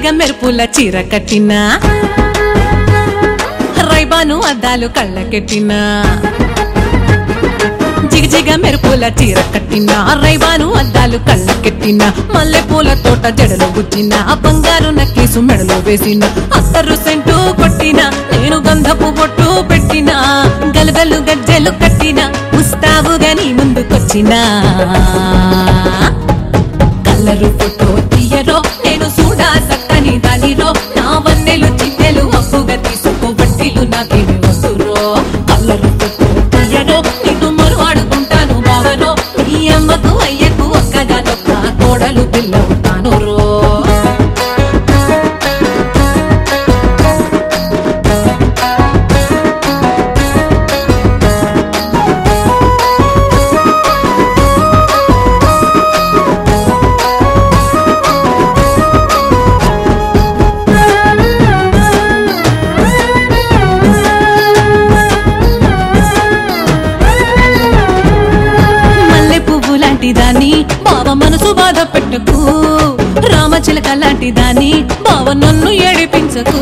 జిగజిగ మెరుపుల చీర కట్టినా రైబాను అద్దాలు కళ్ళకెట్టినా జిగజిగ మెరుపుల చీర కట్టిన రైబాను అద్దాలు కళ్ళకెట్టిన మల్లె పూల తోట జడలో గుచ్చిన బంగారు నక్లీసు మెడలో వేసిన అత్తరు సెంటు కొట్టిన నేను గంధపు బొట్టు పెట్టిన గలగలు గజ్జెలు కట్టిన ముస్తాబుగా నీ ముందుకొచ్చినా కల్లరు ఫోటో తీయరో నేను చూడా సక్కని దానిరో నా వన్నెలు చిన్నెలు అప్పుగా తీసుకో వడ్డీలు నాకేమి వస్తురో కల్లరు ఫోటో తీయరో నిన్ను మరువాడుకుంటాను బావరో ఈ అమ్మకు అయ్యకు ఒక్కగా నొక్క కోడలు పిల్లవుతాను రో మల్లె పువ్వు లాంటి దాన్ని బావ మనసు బాధ పెట్టకు రామచిలక లాంటి దాన్ని బావ నన్ను ఏడిపించకు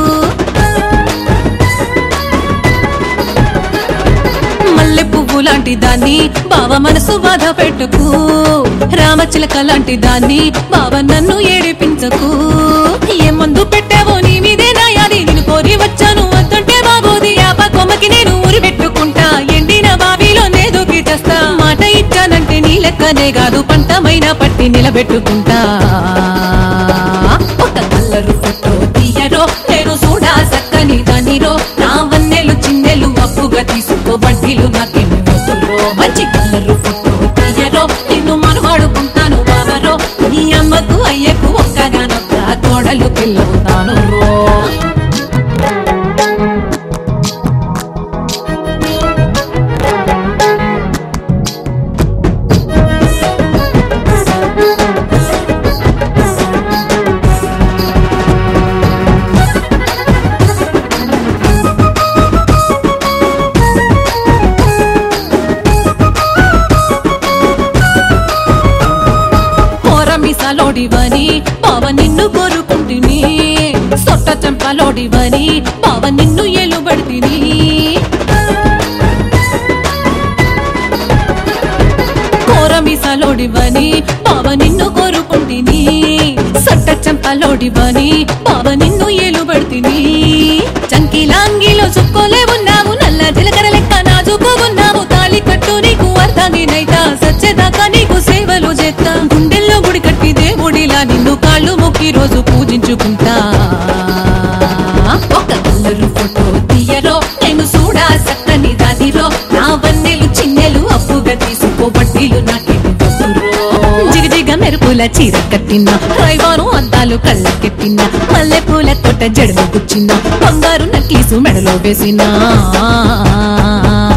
మల్లె పువ్వు లాంటి దాన్ని బావ మనసు బాధ పెట్టకు రామచిలక లాంటి దాన్ని బావ నన్ను ఏడిపించకు ఏ మందు పెట్టావో నీ మీదే నాయాది నేను కోరి వచ్చాను వద్దంటే బాబోది యాప కొమ్మకి నేను ఊరి పెట్టుకుంటా ఎండిన బావిలో నే దూకి చేస్తా మాట ఇచ్చానంటే నీ లెక్కనే కాదు పంటమైన పట్టి నిలబెట్టుకుంటా ఒక కల్లరు ఫోటో తీయరో నేను చూడా సక్కని దానిరో నా వన్నెలు చిన్నెలు అప్పుగా తీసుకో వడ్డీలు నాకేమి వద్దురో మంచి కల్లరు ఫోటో తీయరో నిన్ను మనవాడుకుంటాను బావరో నీ అమ్మకు అయ్యకు ఒక్కగానొక్క కోడలు పిల్లవుతాను రో పోరమిసలోడివని బావ నిన్ను కోరుకుంటుని సొట్ట చెంపలోడివని బావ నిన్ను ఎలుబడితిని కోరమిసలోడివని బావ నిన్ను కోరుకుంటుని సొట్ట చెంపలోడివని బావ నిన్ను ఎలుబడితిని చంకిలాంగిలో చుక్కోలే ఉన్నావు నల్ల జీలకర్ర లెక్క నాజుకోగున్నావు తాళి కట్టు నీకు అర్థానినైతా సచ్చేదాకా నీకు సేవలు చేస్తా గుండెల్లో గుడి కట్టి దేవుడిలా నిన్ను కాళ్ళు మొక్కి రోజు పూజించుకుంటా ఒక కల్లరు ఫోటో తీయరో నేను చూడా సక్కని దాదిరో నా వన్నెలు చిన్నెలు అప్పుగా తీసుకో వడ్డీలు నాకేమి వద్దురో జిగజిగ మెరుపుల చీర కట్టిన రైవాను అద్దాలు కళ్ళకెట్టిన మల్లె పూల తోట జడలు గుచ్చిన బంగారు నక్లీసు మెడలో వేసిన